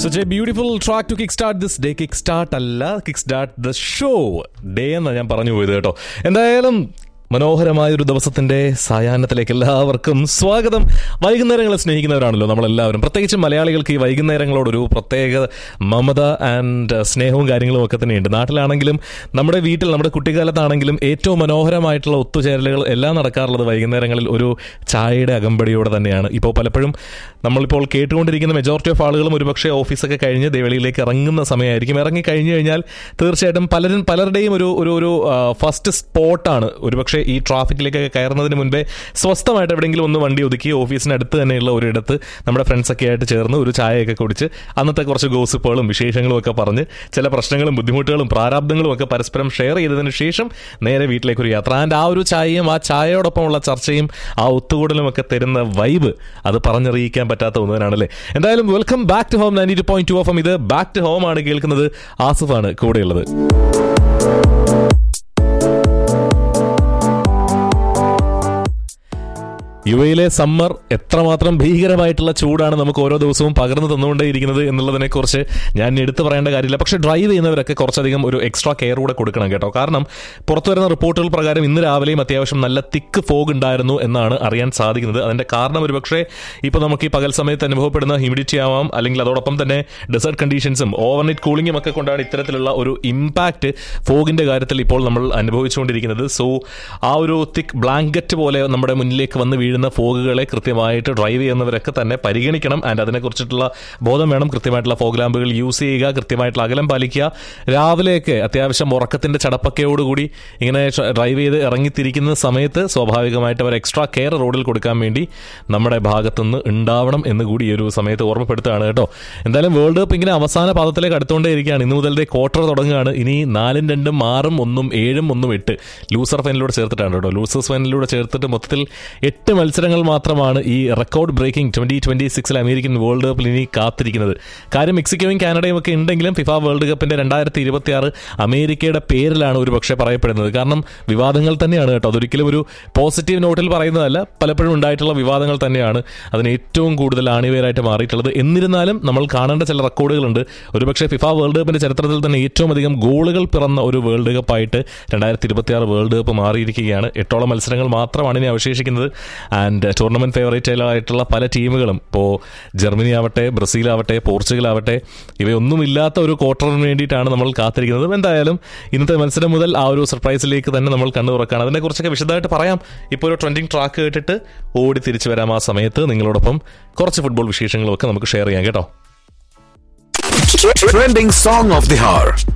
Such a beautiful track to kickstart this day. Kickstart അല്ല kickstart the show. Day എന്നാണ് ഞാൻ പറഞ്ഞു പോയത് കേട്ടോ എന്തായാലും മനോഹരമായ ഒരു ദിവസത്തിന്റെ സായാഹ്നത്തിലേക്ക് എല്ലാവർക്കും സ്വാഗതം വൈകുന്നേരങ്ങളെ സ്നേഹിക്കുന്നവരാണല്ലോ നമ്മളെല്ലാവരും പ്രത്യേകിച്ച് മലയാളികൾക്ക് ഈ വൈകുന്നേരങ്ങളോടൊരു പ്രത്യേക മമത ആൻഡ് സ്നേഹവും കാര്യങ്ങളും ഒക്കെ തന്നെയുണ്ട് നാട്ടിലാണെങ്കിലും നമ്മുടെ വീട്ടിൽ നമ്മുടെ കുട്ടിക്കാലത്താണെങ്കിലും ഏറ്റവും മനോഹരമായിട്ടുള്ള ഒത്തുചേരലുകൾ എല്ലാം നടക്കാറുള്ളത് വൈകുന്നേരങ്ങളിൽ ഒരു ചായയുടെ അകമ്പടിയോടെ തന്നെയാണ് ഇപ്പോൾ പലപ്പോഴും നമ്മളിപ്പോൾ കേട്ടുകൊണ്ടിരിക്കുന്ന മെജോറിറ്റി ഓഫ് ആളുകളും ഒരുപക്ഷെ ഓഫീസൊക്കെ കഴിഞ്ഞ് ദേവളിയിലേക്ക് ഇറങ്ങുന്ന സമയമായിരിക്കും ഇറങ്ങി കഴിഞ്ഞു കഴിഞ്ഞാൽ തീർച്ചയായിട്ടും പലരും പലരുടെയും ഒരു ഒരു ഒരു ഫസ്റ്റ് സ്പോട്ടാണ് ഒരുപക്ഷെ ഈ ട്രാഫിക്കിലേക്കൊക്കെ കയറുന്നതിന് മുൻപേ സ്വസ്ഥമായിട്ട് എവിടെയെങ്കിലും ഒന്ന് വണ്ടി ഒതുക്കി ഓഫീസിനടുത്ത് തന്നെയുള്ള ഒരിടത്ത് നമ്മുടെ ഫ്രണ്ട്സൊക്കെ ആയിട്ട് ചേർന്ന് ഒരു ചായയൊക്കെ കുടിച്ച് അന്നത്തെ കുറച്ച് ഗോസിപ്പുകളും വിശേഷങ്ങളും ഒക്കെ പറഞ്ഞ് ചില പ്രശ്നങ്ങളും ബുദ്ധിമുട്ടുകളും പ്രാരാബ്ദങ്ങളും ഒക്കെ പരസ്പരം ഷെയർ ചെയ്തതിന് ശേഷം നേരെ വീട്ടിലേക്ക് ഒരു യാത്ര ആൻഡ് ആ ഒരു ചായയും ആ ചായയോടൊപ്പമുള്ള ചർച്ചയും ആ ഒത്തുകൂടലും ഒക്കെ തരുന്ന വൈബ് അത് പറഞ്ഞറിയിക്കാൻ പറ്റാത്ത ഒന്നതിനാണല്ലേ എന്തായാലും welcome back to home ninety two point two F ഇത് ബാക്ക് ടു ഹോം ആണ് കേൾക്കുന്നത് ആസിഫാണ് കൂടെയുള്ളത് യു എയിലെ സമ്മർ എത്രമാത്രം ഭീകരമായിട്ടുള്ള ചൂടാണ് നമുക്ക് ഓരോ ദിവസവും പകർന്നു തന്നുകൊണ്ടേയിരിക്കുന്നത് എന്നുള്ളതിനെ കുറിച്ച് ഞാൻ എടുത്തു പറയേണ്ട കാര്യമില്ല പക്ഷേ ഡ്രൈവ് ചെയ്യുന്നവരൊക്കെ കുറച്ചധികം ഒരു എക്സ്ട്രാ കെയർ കൂടെ കൊടുക്കണം കേട്ടോ കാരണം പുറത്തു വരുന്ന റിപ്പോർട്ടുകൾ പ്രകാരം ഇന്ന് രാവിലെയും അത്യാവശ്യം നല്ല തിക്ക് ഫോഗ് ഉണ്ടായിരുന്നു എന്നാണ് അറിയാൻ സാധിക്കുന്നത് അതിന്റെ കാരണം ഒരുപക്ഷെ ഇപ്പോൾ നമുക്ക് ഈ പകൽ സമയത്ത് അനുഭവപ്പെടുന്ന ഹ്യൂമിഡിറ്റി ആവാം അല്ലെങ്കിൽ അതോടൊപ്പം തന്നെ ഡെസേർട്ട് കണ്ടീഷൻസും ഓവർനൈറ്റ് കൂളിംഗും ഒക്കെ കൊണ്ടാണ് ഇത്തരത്തിലുള്ള ഒരു ഇമ്പാക്റ്റ് ഫോഗിന്റെ കാര്യത്തിൽ ഇപ്പോൾ നമ്മൾ അനുഭവിച്ചുകൊണ്ടിരിക്കുന്നത് സോ ആ ഒരു തിക്ക് ബ്ലാങ്കറ്റ് പോലെ നമ്മുടെ മുന്നിലേക്ക് വന്ന് വീഴുന്ന ഫോഗുകളെ കൃത്യമായിട്ട് ഡ്രൈവ് ചെയ്യുന്നവരൊക്കെ തന്നെ പരിഗണിക്കണം ആൻഡ് അതിനെക്കുറിച്ചിട്ടുള്ള ബോധം വേണം കൃത്യമായിട്ടുള്ള ഫോഗ് ലാമ്പുകൾ യൂസ് ചെയ്യുക കൃത്യമായിട്ടുള്ള അകലം പാലിക്കുക രാവിലെയൊക്കെ അത്യാവശ്യം ഉറക്കത്തിന്റെ ചടപ്പക്കയോടുകൂടി ഇങ്ങനെ ഡ്രൈവ് ചെയ്ത് ഇറങ്ങിത്തിരിക്കുന്ന സമയത്ത് സ്വാഭാവികമായിട്ട് അവർ എക്സ്ട്രാ കെയർ റോഡിൽ കൊടുക്കാൻ വേണ്ടി നമ്മുടെ ഭാഗത്തുനിന്ന് ഉണ്ടാവണം എന്ന് കൂടി ഈ ഒരു സമയത്ത് ഓർമ്മപ്പെടുത്തുകയാണ് കേട്ടോ എന്തായാലും വേൾഡ് കപ്പ് ഇങ്ങനെ അവസാന പാദത്തിലേക്ക് അടുത്തുകൊണ്ടേ ഇരിക്കുകയാണ് ഇന്ന് മുതലത്തെ ക്വാർട്ടർ തുടങ്ങുകയാണ് ഇനി നാലും രണ്ടും ആറും ഒന്നും ഏഴും ഒന്നും എട്ട് ലൂസർ ഫൈനലിലൂടെ ചേർത്തിട്ടാണ് കേട്ടോ ലൂസേഴ്സ് ഫൈനലിലൂടെ ചേർത്തിട്ട് മൊത്തത്തിൽ എട്ട് മത്സരങ്ങൾ മാത്രമാണ് ഈ റെക്കോർഡ് ബ്രേക്കിംഗ് ട്വന്റി ട്വന്റി സിക്സിൽ അമേരിക്കൻ വേൾഡ് കപ്പിൽ ഇനി കാത്തിരിക്കുന്നത് കാര്യം മെക്സിക്കോയും കാനഡയും ഒക്കെ ഉണ്ടെങ്കിലും ഫിഫ വേൾഡ് കപ്പിന്റെ രണ്ടായിരത്തി ഇരുപത്തി ആറ് അമേരിക്കയുടെ പേരിലാണ് ഒരു പക്ഷേ പറയപ്പെടുന്നത് കാരണം വിവാദങ്ങൾ തന്നെയാണ് കേട്ടോ അതൊരിക്കലും ഒരു പോസിറ്റീവ് നോട്ടിൽ പറയുന്നതല്ല പലപ്പോഴും ഉണ്ടായിട്ടുള്ള വിവാദങ്ങൾ തന്നെയാണ് അതിന് ഏറ്റവും കൂടുതൽ ആണിവേരായിട്ട് മാറിയിട്ടുള്ളത് എന്നിരുന്നാലും നമ്മൾ കാണേണ്ട ചില റെക്കോർഡുകളുണ്ട് ഒരുപക്ഷെ ഫിഫ വേൾഡ് കപ്പിന്റെ ചരിത്രത്തിൽ തന്നെ ഏറ്റവും അധികം ഗോളുകൾ പിറന്ന ഒരു വേൾഡ് കപ്പായിട്ട് രണ്ടായിരത്തി ഇരുപത്തി ആറ് വേൾഡ് കപ്പ് മാറിയിരിക്കുകയാണ് എട്ടോളം മത്സരങ്ങൾ മാത്രമാണ് ഇനി അവശേഷിക്കുന്നത് ആൻഡ് ടൂർണമെന്റ് ഫേവറേറ്റ് ആയിട്ടുള്ള പല ടീമുകളും ഇപ്പോൾ ജർമ്മനി ആവട്ടെ ബ്രസീൽ ആവട്ടെ പോർച്ചുഗൽ ആവട്ടെ ഇവയൊന്നുമില്ലാത്ത ഒരു ക്വാർട്ടറിന് വേണ്ടിയിട്ടാണ് നമ്മൾ കാത്തിരിക്കുന്നത് എന്തായാലും ഇന്നത്തെ മത്സരം മുതൽ ആ ഒരു സർപ്രൈസിലേക്ക് തന്നെ നമ്മൾ കണ്ണു തുറക്കുകയാണ് അതിനെക്കുറിച്ചൊക്കെ വിശദമായിട്ട് പറയാം ഇപ്പോൾ ഒരു ട്രെൻഡിങ് ട്രാക്ക് കേട്ടിട്ട് ഓടി തിരിച്ചു വരാം ആ സമയത്ത് നിങ്ങളോടൊപ്പം കുറച്ച് ഫുട്ബോൾ വിശേഷങ്ങളും ഒക്കെ നമുക്ക് ഷെയർ ചെയ്യാം കേട്ടോ Trending song of the hour.